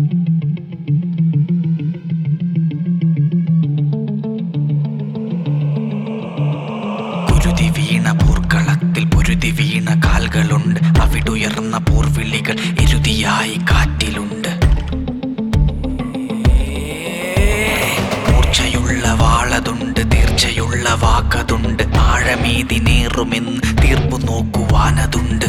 കുരുതി വീണ പൂർക്കളത്തിൽ പൊരുതി വീണ കാൽകളുണ്ട് അവിടുയർന്ന പോർവിളികൾ എരുതിയായി കാറ്റിലുണ്ട് മൂർച്ചയുള്ള വാളതുണ്ട് തീർച്ചയുള്ള വാക്കതുണ്ട് ആഴമേതി നേറുമെന്ന് തീർപ്പു നോക്കുവാനതുണ്ട്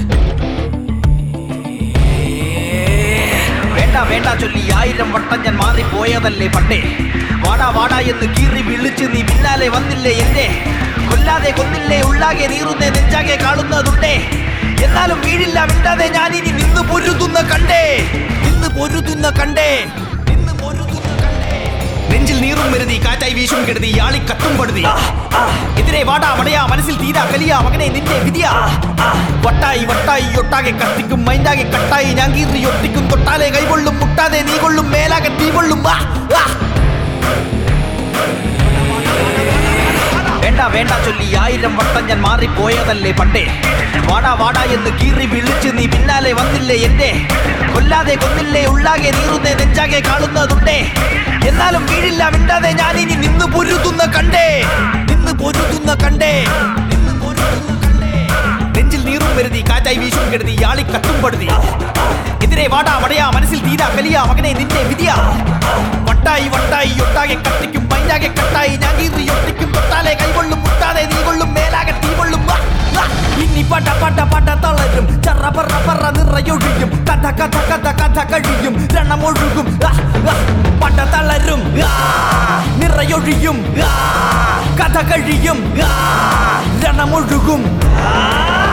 വേണ്ട വേണ്ട ചൊല്ലി ആയിരം വട്ടം ഞാൻ മാറിപ്പോയതല്ലേ പണ്ടേ വാടാ വാടാ എന്ന് കീറി വിളിച്ച് നീ പിന്നാലെ വന്നില്ലേ എന്റെ കൊല്ലാതെ കൊന്നില്ലേ ഉള്ളാകെ നീറുന്നേ നെഞ്ചാകെ കാണുന്നതുണ്ടേ എന്നാലും വീഴില്ല മിണ്ടാതെ ഞാൻ ഇനി നിന്ന് പൊരുതുന്ന കണ്ടേ നിന്ന് പൊരുതുന്ന കണ്ടേ നിന്ന് പൊരുതുന്ന കണ്ടേ നെഞ്ചിൽ നീറും വരുതി കാറ്റായി വീശും കെടുതി ആളി കത്തും പടുതി എതിരെ വാടാ വടയാ മനസ്സിൽ തീരാ കലിയാ മകനെ നിന്റെ വിധിയാ വട്ടായി വട്ടായി ഒട്ടാകെ കത്തിക്കും മൈൻഡാകെ കട്ടായി ഞാൻ കീറി ഒട്ടിക്കും തൊട്ടാലെ കൈകൊള്ളും മുട്ടാതെ നീ കൊള്ളും മേലാകെ തീ കൊള്ളും ആ, ആ. വേണ്ട വേണ്ട ചൊല്ലി ആയിരം വട്ടം ഞാൻ മാറിപ്പോയതല്ലേ പണ്ടേ വാടാ വാടാ എന്ന് കീറി വിളിച്ച് നീ പിന്നാലെ വന്നില്ലേ എന്റെ കൊല്ലാതെ കൊന്നില്ലേ ഉള്ളാകെ നീറുന്നേ നെഞ്ചാകെ കാണുന്നതുണ്ടേ എന്നാലും വീഴില്ല മിണ്ടാതെ ഞാൻ ഇനി നിന്ന് പൊരുതുന്ന കണ്ടേ നിന്ന് പൊരുതുന്ന കണ്ടേ നിന്ന് പൊരുതുന്ന കണ്ടേ നെഞ്ചിൽ നീറും വരുതി കാറ്റായി വീശും കെടുതി ആളി കത്തും പടുതി എതിരെ വാടാ വടയാ മനസ്സിൽ തീരാ കലിയാ മകനെ നിന്റെ വിധിയാ വട്ടായി വട്ടായി ഒട്ടാകെ കത്തിക്കും മൈനാകെ കട്ടായി ഞാൻ കീറി ഒട്ടിക്കും തൊട്ടാലെ കൈകൊള്ളും മുട്ടാതെ നീ കൊള്ളും മേലാകെ തീ കൊള്ളും ആ, ആ. ഇനി പട പട പട തളരും ചറ പറ പറ നിറയൊഴിയും കഥ കഥ കഥ കഥ കഴിയും രണമൊഴുകും ആ, ആ. പട തളരും ആ, നിറയൊഴിയും ആ, കഥ കഴിയും ആ, രണമൊഴുകും ആ